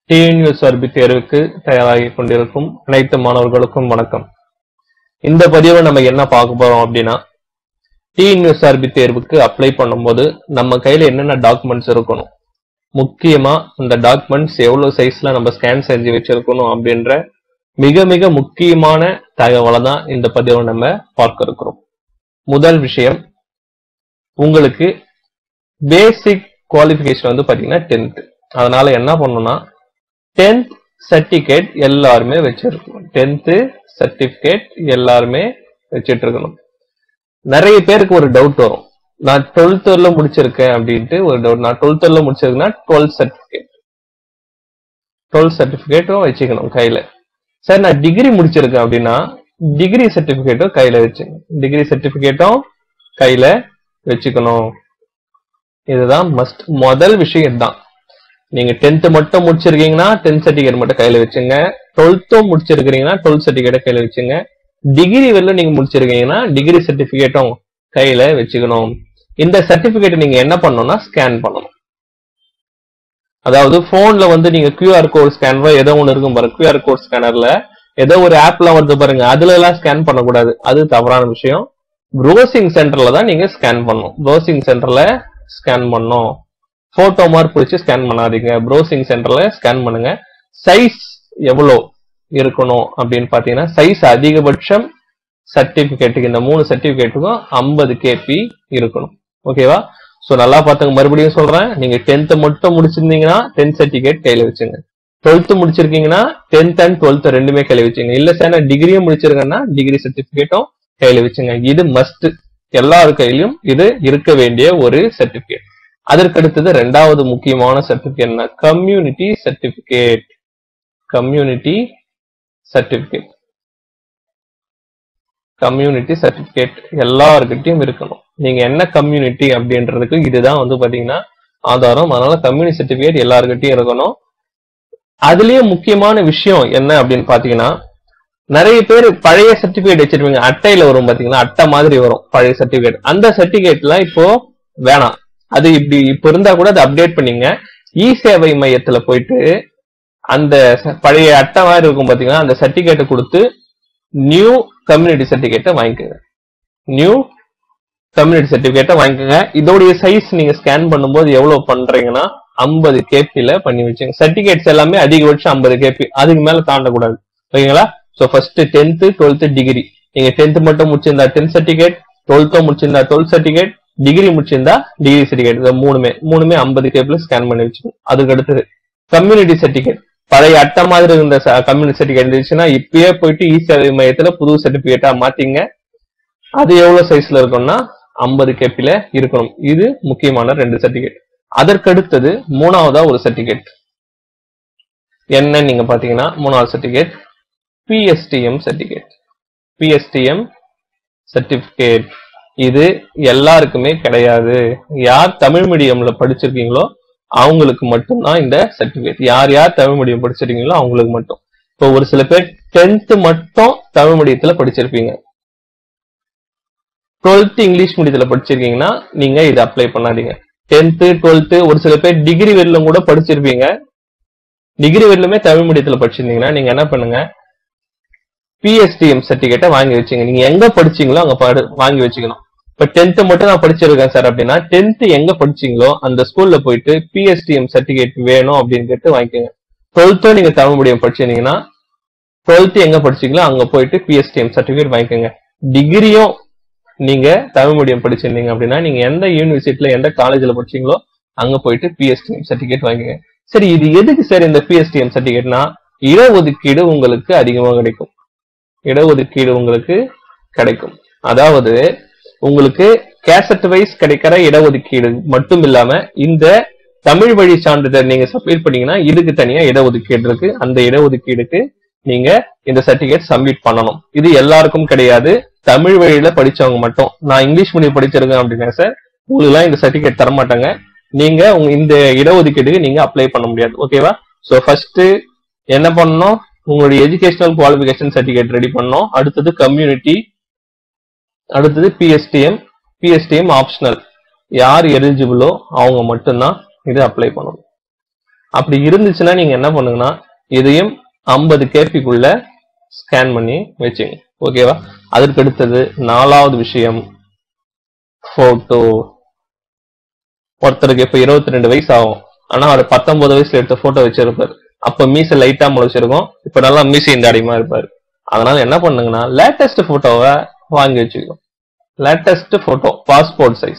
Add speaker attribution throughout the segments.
Speaker 1: TNUSRB தேர்வுக்கு தயாராகி கொண்டிருக்கும் அனைத்து மாணவர்களுக்கும் வணக்கம் இந்த பதிவை நம்ம என்ன பார்க்க போறோம் அப்படின்னா டிஎன்யூஎஸ்ஆர்பி தேர்வுக்கு அப்ளை பண்ணும்போது நம்ம கையில என்னென்ன டாக்குமெண்ட்ஸ் இருக்கணும் முக்கியமா அந்த டாக்குமெண்ட்ஸ் எவ்வளவு சைஸ்ல நம்ம ஸ்கேன் செஞ்சு வச்சிருக்கணும் அப்படின்ற மிக மிக முக்கியமான தகவலை தான் இந்த பதிவை நம்ம பார்க்க இருக்கிறோம் முதல் விஷயம் உங்களுக்கு பேசிக் குவாலிஃபிகேஷன் வந்து பாத்தீங்கன்னா டென்த் அதனால என்ன பண்ணணும்னா டென்த் சர்டிபிகேட் எல்லாருமே வச்சிருக்கணும் டென்த் சர்டிபிகேட் எல்லாருமே வச்சிட்டு இருக்கணும் நிறைய பேருக்கு ஒரு டவுட் வரும் நான் டுவெல்த்ல முடிச்சிருக்கேன் அப்படின்ட்டு ஒரு டவுட் நான் டுவெல்த்ல முடிச்சிருக்கேன்னா டுவெல்த் சர்டிபிகேட் டுவெல்த் சர்டிபிகேட்டும் வச்சுக்கணும் கையில சார் நான் டிகிரி முடிச்சிருக்கேன் அப்படின்னா டிகிரி சர்டிபிகேட்டும் கையில வச்சுக்கணும் டிகிரி சர்டிபிகேட்டும் கையில வச்சுக்கணும் இதுதான் மஸ்ட் முதல் விஷயம் தான் நீங்க டென்த் மட்டும் முடிச்சிருக்கீங்கன்னா டென்த் சர்டிபிகேட் மட்டும் கையில வச்சுங்க டுவெல்த்தும் முடிச்சிருக்கீங்கன்னா டுவெல்த் சர்டிபிகேட்டை கையில வச்சுங்க டிகிரி வெளில நீங்க முடிச்சிருக்கீங்கன்னா டிகிரி சர்டிபிகேட்டும் கையில வச்சுக்கணும் இந்த சர்டிபிகேட் நீங்க என்ன பண்ணணும்னா ஸ்கேன் பண்ணணும் அதாவது போன்ல வந்து நீங்க கியூஆர் கோட் ஸ்கேனரோ ஏதோ ஒன்று இருக்கும் பாருங்க கியூஆர் கோட் ஸ்கேனர்ல ஏதோ ஒரு ஆப்லாம் வருது பாருங்க அதுல எல்லாம் ஸ்கேன் பண்ணக்கூடாது அது தவறான விஷயம் ப்ரௌசிங் சென்டர்ல தான் நீங்க ஸ்கேன் பண்ணணும் ப்ரௌசிங் சென்டர்ல ஸ்கேன் பண்ணணும் போட்டோ மார்க் பிடிச்சி ஸ்கேன் பண்ணாதீங்க ப்ரௌசிங் சென்டர்ல ஸ்கேன் பண்ணுங்க சைஸ் எவ்வளோ இருக்கணும் அப்படின்னு பாத்தீங்கன்னா சைஸ் அதிகபட்சம் சர்டிபிகேட்டுக்கு இந்த மூணு சர்டிபிகேட்டுக்கும் ஐம்பது கேபி இருக்கணும் ஓகேவா சோ நல்லா பார்த்துங்க மறுபடியும் சொல்றேன் நீங்க டென்த் மட்டும் முடிச்சிருந்தீங்கன்னா டென்த் சர்டிபிகேட் கையில வச்சுங்க டுவெல்த் முடிச்சிருக்கீங்கன்னா டென்த் அண்ட் டுவெல்த் ரெண்டுமே கையில வச்சுங்க இல்ல சார் நான் டிகிரியும் முடிச்சிருக்கேன்னா டிகிரி சர்டிபிகேட்டும் கையில வச்சுங்க இது மஸ்ட் எல்லார் கையிலும் இது இருக்க வேண்டிய ஒரு சர்டிபிகேட் அதற்கு அடுத்தது ரெண்டாவது முக்கியமான சர்டிபிகேட்னா community certificate community certificate community certificate எல்லாருக்கிட்டையும் இருக்கணும் நீங்க என்ன கம்யூனிட்டி அப்படின்றதுக்கு இதுதான் வந்து பாத்தீங்கன்னா ஆதாரம் அதனால கம்யூனிட்டி சர்டிபிகேட் எல்லாருக்கிட்டையும் இருக்கணும் அதுலயே முக்கியமான விஷயம் என்ன அப்படின்னு பாத்தீங்கன்னா நிறைய பேர் பழைய சர்டிபிகேட் வச்சிருப்பீங்க அட்டையில வரும் பாத்தீங்கன்னா அட்டை மாதிரி வரும் பழைய சர்டிபிகேட் அந்த சர்டிபிகேட்லாம் இப்போ வேணாம் அது இப்படி இப்ப இருந்தா கூட அதை அப்டேட் பண்ணீங்க இ சேவை மையத்துல போயிட்டு அந்த ச- பழைய அட்டை மாதிரி இருக்கும் பாத்தீங்கன்னா அந்த சர்டிபிகேட்டை கொடுத்து நியூ கம்யூனிட்டி சர்டிபிகேட்டை வாங்கிக்கோங்க நியூ கம்யூனிட்டி சர்டிபிகேட்டை வாங்கிக்கோங்க இதோடைய சைஸ் நீங்க ஸ்கேன் பண்ணும்போது எவ்வளவு பண்றீங்கன்னா ஐம்பது கேபில பண்ணி வச்சுங்க சர்டிபிகேட்ஸ் எல்லாமே அதிகபட்சம் ஐம்பது கேபி அதுக்கு மேல தாண்டக்கூடாது ஓகேங்களா so first tenth twelfth degree நீங்க டென்த் மட்டும் முடிச்சிருந்தா டென்த் சர்டிபிகேட் டுவெல்த்தும் முடிச்சிருந்தா டுவெல்த் சர்டிபிகேட் டிகிரி முடிச்சிருந்தா டிகிரி சர்டிபிகேட் இது மூணுமே மூணுமே ஐம்பது கேபிள் ஸ்கேன் பண்ணி வச்சுக்கணும் அதுக்கு அடுத்தது கம்யூனிட்டி சர்டிபிகேட் பழைய அட்டை மாதிரி இருந்த கம்யூனிட்டி சர்டிபிகேட் இருந்துச்சுன்னா இப்பயே போயிட்டு இ சேவை மையத்துல புது சர்டிபிகேட்டா மாத்திங்க அது எவ்வளவு சைஸ்ல இருக்கும்னா ஐம்பது கேபில இருக்கணும் இது முக்கியமான ரெண்டு சர்டிபிகேட் அதற்கு அடுத்தது மூணாவதா ஒரு சர்டிபிகேட் என்ன நீங்க பாத்தீங்கன்னா மூணாவது certificate PSTM certificate PSTM certificate இது எல்லாருக்குமே கிடையாது யார் தமிழ் மீடியம்ல படிச்சிருக்கீங்களோ அவங்களுக்கு மட்டும்தான் இந்த சர்டிபிகேட் யார் யார் தமிழ் மீடியம் படிச்சிருக்கீங்களோ அவங்களுக்கு மட்டும் இப்போ ஒரு சில பேர் டென்த் மட்டும் தமிழ் மீடியத்துல படிச்சிருப்பீங்க டுவெல்த் இங்கிலீஷ் மீடியத்துல படிச்சிருக்கீங்கன்னா நீங்க இதை அப்ளை பண்ணாதீங்க டென்த் டுவெல்த் ஒரு சில பேர் டிகிரி வரலும் கூட படிச்சிருப்பீங்க டிகிரி வரலுமே தமிழ் மீடியத்துல படிச்சிருந்தீங்கன்னா நீங்க என்ன பண்ணுங்க பிஎஸ்டிஎம் சர்டிபிகேட்டை வாங்கி வச்சுங்க நீங்க எங்க படிச்சீங்களோ அங்க படி வாங்கி வச்சுக்கணும் இப்ப டென்த் மட்டும் நான் படிச்சிருக்கேன் சார் அப்படின்னா டென்த் எங்க படிச்சீங்களோ அந்த ஸ்கூல்ல போயிட்டு பிஎஸ்டிஎம் சர்டிபிகேட் வேணும் அப்படின்னு கேட்டு வாங்கிக்கோங்க டுவெல்த்தும் நீங்க தமிழ் மீடியம் படிச்சிருந்தீங்கன்னா டுவெல்த் எங்க படிச்சீங்களோ அங்க போயிட்டு பிஎஸ்டிஎம் சர்டிபிகேட் வாங்கிக்கோங்க டிகிரியும் நீங்க தமிழ் மீடியம் படிச்சிருந்தீங்க அப்படின்னா நீங்க எந்த யூனிவர்சிட்டில எந்த காலேஜ்ல படிச்சீங்களோ அங்க போயிட்டு பிஎஸ்டிஎம் சர்டிபிகேட் வாங்கிக்கோங்க சரி இது எதுக்கு சார் இந்த பிஎஸ்டிஎம் சர்டிபிகேட்னா இடஒதுக்கீடு உங்களுக்கு அதிகமா கிடைக்கும் இடஒதுக்கீடு உங்களுக்கு கிடைக்கும் அதாவது உங்களுக்கு கேசட் வைஸ் கிடைக்கிற இடஒதுக்கீடு மட்டும் இல்லாம இந்த தமிழ் வழி சான்றிதழ் நீங்க சப்மிட் பண்ணீங்கன்னா இதுக்கு தனியா இடஒதுக்கீடு இருக்கு அந்த இடஒதுக்கீடுக்கு நீங்க இந்த சர்டிபிகேட் சப்மிட் பண்ணணும் இது எல்லாருக்கும் கிடையாது தமிழ் வழியில படிச்சவங்க மட்டும் நான் இங்கிலீஷ் மீடியம் படிச்சிருக்கேன் அப்படின்னா சார் உங்களுக்கு எல்லாம் இந்த சர்டிபிகேட் தர மாட்டாங்க நீங்க உங்க இந்த இடஒதுக்கீடுக்கு நீங்க அப்ளை பண்ண முடியாது ஓகேவா சோ ஃபர்ஸ்ட் என்ன பண்ணணும் உங்களுடைய எஜுகேஷனல் குவாலிஃபிகேஷன் சர்டிபிகேட் ரெடி பண்ணணும் அடுத்தது கம்யூனிட்டி அடுத்தது பிஎஸ்டிஎம் பிஎஸ்டிஎம் ஆப்ஷனல் யார் எலிஜிபிளோ அவங்க மட்டும்தான் இது அப்ளை பண்ணணும் அப்படி இருந்துச்சுன்னா நீங்க என்ன பண்ணுங்கன்னா இதையும் ஐம்பது கேபிக்குள்ள ஸ்கேன் பண்ணி வச்சுங்க ஓகேவா அதற்கு அடுத்தது நாலாவது விஷயம் போட்டோ ஒருத்தருக்கு இப்ப இருபத்தி ரெண்டு வயசு ஆகும் ஆனா அவர் பத்தொன்பது வயசுல எடுத்த போட்டோ வச்சிருப்பாரு அப்ப மீசை லைட்டா முளைச்சிருக்கும் இப்ப நல்லா மீசை இந்த அடிமா இருப்பாரு அதனால என்ன பண்ணுங்கன்னா லேட்டஸ்ட் போட்டோவை வாங்கி வச்சுக்கணும் latest photo passport size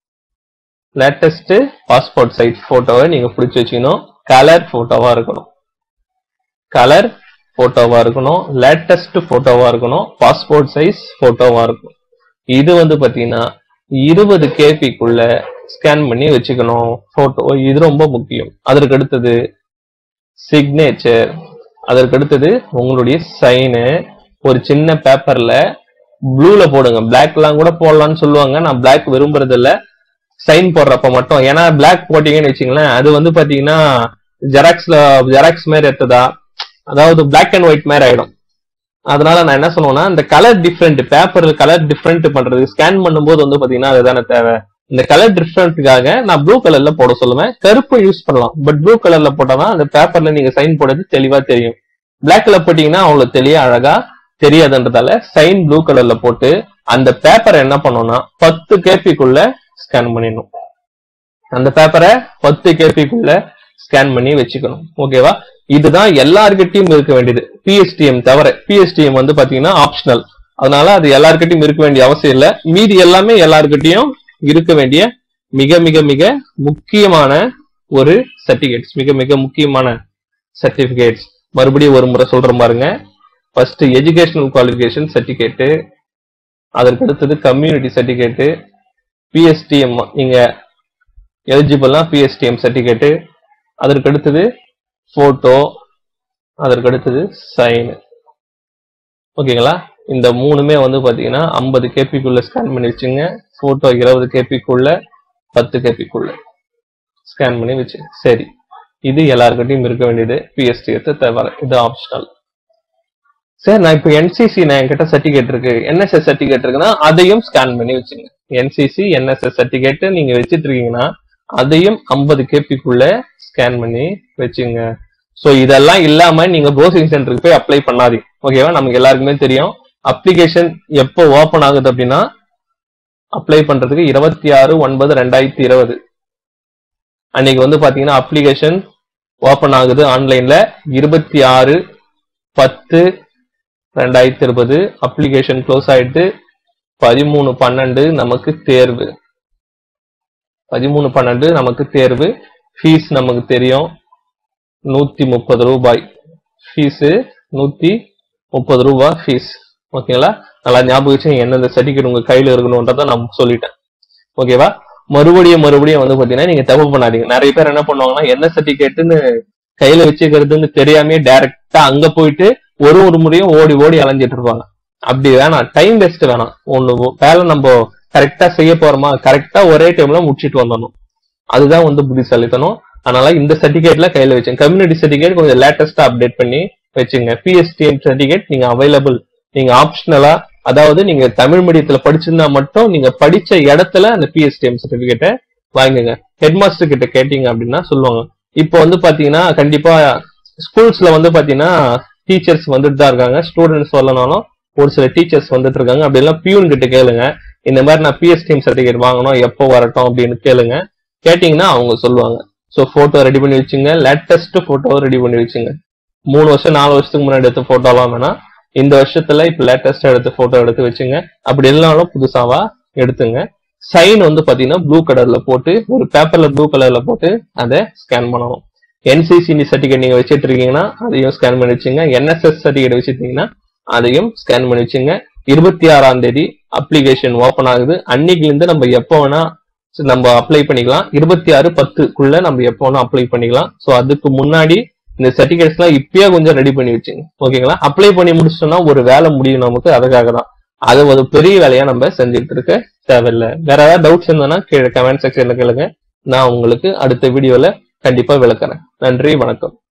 Speaker 1: latest passport size போட்டோவை நீங்க பிடிச்சி வச்சுக்கணும் கலர் போட்டோவா இருக்கணும் கலர் போட்டோவா இருக்கணும் லேட்டஸ்ட் போட்டோவா இருக்கணும் பாஸ்போர்ட் சைஸ் போட்டோவா இருக்கும் இது வந்து பாத்தீங்கன்னா இருபது கேபிக்குள்ள ஸ்கேன் பண்ணி வச்சுக்கணும் போட்டோ இது ரொம்ப முக்கியம் அதற்கு அடுத்தது சிக்னேச்சர் அதற்கு அடுத்தது உங்களுடைய சைனு ஒரு சின்ன பேப்பர்ல ப்ளூல போடுங்க பிளாக்லாம் கூட போடலாம்னு சொல்லுவாங்க நான் பிளாக் விரும்புறது இல்ல சைன் போடுறப்ப மட்டும் ஏன்னா பிளாக் போட்டீங்கன்னு வச்சுங்களேன் அது வந்து பாத்தீங்கன்னா ஜெராக்ஸ்ல ஜெராக்ஸ் மாதிரி எடுத்ததா அதாவது பிளாக் அண்ட் ஒயிட் மாதிரி ஆயிடும் அதனால நான் என்ன சொல்லுவேன்னா இந்த colour different paper colour different பண்றது ஸ்கேன் பண்ணும்போது வந்து பாத்தீங்கன்னா அதுதானே தேவை இந்த கலர் டிஃப்ரெண்ட்டுக்காக நான் ப்ளூ கலர்ல போட சொல்லுவேன் கருப்பு யூஸ் பண்ணலாம் பட் ப்ளூ கலர்ல போட்டாதான் அந்த பேப்பர்ல நீங்க சைன் போடுறது தெளிவா தெரியும் பிளாக்ல போட்டீங்கன்னா அவ்வளவு தெளிய அழகா தெரியாதுன்றதால சைன் ப்ளூ கலர்ல போட்டு அந்த பேப்பரை என்ன பண்ணணும்னா பத்து கேபிக்குள்ள ஸ்கேன் பண்ணிடணும் அந்த பேப்பரை பத்து கேபிக்குள்ள ஸ்கேன் பண்ணி வச்சுக்கணும் ஓகேவா இதுதான் எல்லார்கிட்டயும் இருக்க வேண்டியது பிஎஸ்டிஎம் தவிர பிஎஸ்டிஎம் வந்து பாத்தீங்கன்னா ஆப்ஷனல் அதனால அது எல்லார்கிட்டயும் இருக்க வேண்டிய அவசியம் இல்ல மீதி எல்லாமே எல்லார்கிட்டயும் இருக்க வேண்டிய மிக மிக மிக முக்கியமான ஒரு சர்டிபிகேட்ஸ் மிக மிக முக்கியமான சர்டிபிகேட்ஸ் மறுபடியும் ஒரு முறை சொல்றேன் பாருங்க ஃபர்ஸ்ட் எஜுகேஷனல் குவாலிஃபிகேஷன் சர்டிபிகேட்டு அதற்கு அடுத்தது கம்யூனிட்டி சர்டிபிகேட்டு பிஎஸ்டிஎம் நீங்க எலிஜிபிள்னா பிஎஸ்டிஎம் சர்டிபிகேட்டு அதற்கு அடுத்தது போட்டோ அதற்கு அடுத்தது சைன் ஓகேங்களா இந்த மூணுமே வந்து பாத்தீங்கன்னா ஐம்பது கேபிக்குள்ள ஸ்கேன் பண்ணி வச்சுங்க போட்டோ இருபது கேபிக்குள்ள பத்து கேபிக்குள்ள ஸ்கேன் பண்ணி வச்சு சரி இது எல்லாருக்கிட்டையும் இருக்க வேண்டியது பிஎஸ்டிஎத்தை தவிர இது ஆப்ஷனல் சார் நான் இப்போ என்சிசி நான் என்கிட்ட சர்டிஃபிகேட் இருக்கு என்எஸ்எஸ் சர்டிஃபிகேட் இருக்குன்னா அதையும் ஸ்கேன் பண்ணி வச்சுங்க என்சிசி என்எஸ்எஸ் சர்டிஃபிகேட் நீங்க வச்சிட்டு இருக்கீங்கன்னா அதையும் ஐம்பது கேபிக்குள்ள ஸ்கேன் பண்ணி வச்சுங்க ஸோ இதெல்லாம் இல்லாம நீங்க ப்ரௌசிங் சென்டருக்கு போய் அப்ளை பண்ணாதீங்க ஓகேவா நமக்கு எல்லாருக்குமே தெரியும் அப்ளிகேஷன் எப்போ ஓபன் ஆகுது அப்படின்னா அப்ளை பண்றதுக்கு இருபத்தி ஆறு ஒன்பது ரெண்டாயிரத்தி இருபது அன்னைக்கு வந்து பாத்தீங்கன்னா அப்ளிகேஷன் ஓபன் ஆகுது ஆன்லைன்ல இருபத்தி ஆறு பத்து ரெண்டாயிரத்தி இருபது அப்ளிகேஷன் க்ளோஸ் ஆயிட்டு பதிமூணு பன்னெண்டு நமக்கு தேர்வு பதிமூணு பன்னெண்டு நமக்கு தேர்வு ஃபீஸ் நமக்கு தெரியும் நூத்தி முப்பது ரூபாய் ஃபீஸு நூத்தி முப்பது ரூபாய் ஃபீஸ் ஓகேங்களா நல்லா ஞாபகம் வச்சு எந்தெந்த சர்டிஃபிகேட் உங்க கையில இருக்கணும்ன்றத நான் சொல்லிட்டேன் ஓகேவா மறுபடியும் மறுபடியும் வந்து பாத்தீங்கன்னா நீங்க தப்பு பண்ணாதீங்க நிறைய பேர் என்ன பண்ணுவாங்கன்னா என்ன சர்டிபிகேட்னு கையில வச்சுக்கிறதுன்னு தெரியாமயே டைரக்டா அங்க போயிட்டு ஒரு ஒரு முறையும் ஓடி ஓடி அலைஞ்சிட்டு இருப்பாங்க அப்படி வேணாம் டைம் வேஸ்ட் வேணாம் ஒண்ணு வேலை நம்ம கரெக்டா செய்ய போறோமா கரெக்டா ஒரே டைம்ல முடிச்சிட்டு வந்துடணும் அதுதான் வந்து புத்திசாலித்தனம் அதனால இந்த சர்டிபிகேட்ல கையில வச்சுங்க கம்யூனிட்டி சர்டிபிகேட் கொஞ்சம் லேட்டஸ்டா அப்டேட் பண்ணி வச்சுங்க பிஎஸ்டிஎம் சர்டிபிகேட் நீங்க அவைலபிள் நீங்க ஆப்ஷனலா அதாவது நீங்க தமிழ் மீடியத்துல படிச்சிருந்தா மட்டும் நீங்க படிச்ச இடத்துல அந்த பிஎஸ்டிஎம் சர்டிபிகேட்டை வாங்குங்க ஹெட் மாஸ்டர் கிட்ட கேட்டீங்க அப்படின்னா சொல்லுவாங்க இப்போ வந்து பாத்தீங்கன்னா கண்டிப்பா ஸ்கூல்ஸ்ல வந்து பாத்தீங்கன்னா டீச்சர்ஸ் வந்துட்டு தான் இருக்காங்க ஸ்டூடெண்ட்ஸ் வரலனாலும் ஒரு சில டீச்சர்ஸ் வந்துட்டு இருக்காங்க அப்படி எல்லாம் பியூன் கிட்ட கேளுங்க இந்த மாதிரி நான் பிஎஸ்டிஎம் சர்டிபிகேட் வாங்கணும் எப்போ வரட்டும் அப்படின்னு கேளுங்க கேட்டீங்கன்னா அவங்க சொல்லுவாங்க ஸோ போட்டோ ரெடி பண்ணி வச்சுங்க லேட்டஸ்ட் போட்டோ ரெடி பண்ணி வச்சுங்க மூணு வருஷம் நாலு வருஷத்துக்கு முன்னாடி எடுத்த போட்டோலாம் வேணாம் இந்த வருஷத்துல இப்ப லேட்டஸ்டா எடுத்த போட்டோ எடுத்து வச்சுங்க அப்படி இல்லைனாலும் புதுசாவா எடுத்துங்க சைன் வந்து பாத்தீங்கன்னா ப்ளூ கலர்ல போட்டு ஒரு பேப்பர்ல ப்ளூ கலர்ல போட்டு அதை ஸ்கேன் பண்ணணும் என்சிசி சர்டிஃபிகேட் நீங்க வச்சிட்டு இருக்கீங்கன்னா அதையும் ஸ்கேன் பண்ணி வச்சுங்க என்எஸ்எஸ் சர்டிஃபிகேட் வச்சிருக்கீங்கன்னா அதையும் ஸ்கேன் பண்ணி வச்சுங்க இருபத்தி ஆறாம் தேதி அப்ளிகேஷன் ஓபன் ஆகுது அன்னைக்குல இருந்து நம்ம எப்போ வேணா நம்ம அப்ளை பண்ணிக்கலாம் இருபத்தி ஆறு பத்துக்குள்ள நம்ம எப்போ வேணா அப்ளை பண்ணிக்கலாம் ஸோ அதுக்கு முன்னாடி இந்த சர்டிபிகேட்ஸ் எல்லாம் இப்பயே கொஞ்சம் ரெடி பண்ணி வச்சுங்க ஓகேங்களா அப்ளை பண்ணி முடிச்சிட்டோம்னா ஒரு வேலை முடியும் நமக்கு அதுக்காக தான் அது ஒரு பெரிய வேலையா நம்ம செஞ்சுட்டு இருக்க தேவையில்லை வேற ஏதாவது டவுட்ஸ் இருந்ததுன்னா கீழே கமெண்ட் செக்ஷன்ல கேளுங்க நான் உங்களுக்கு அடுத்த வீடியோல கண்டிப்பா விளக்குறேன் நன்றி வணக்கம்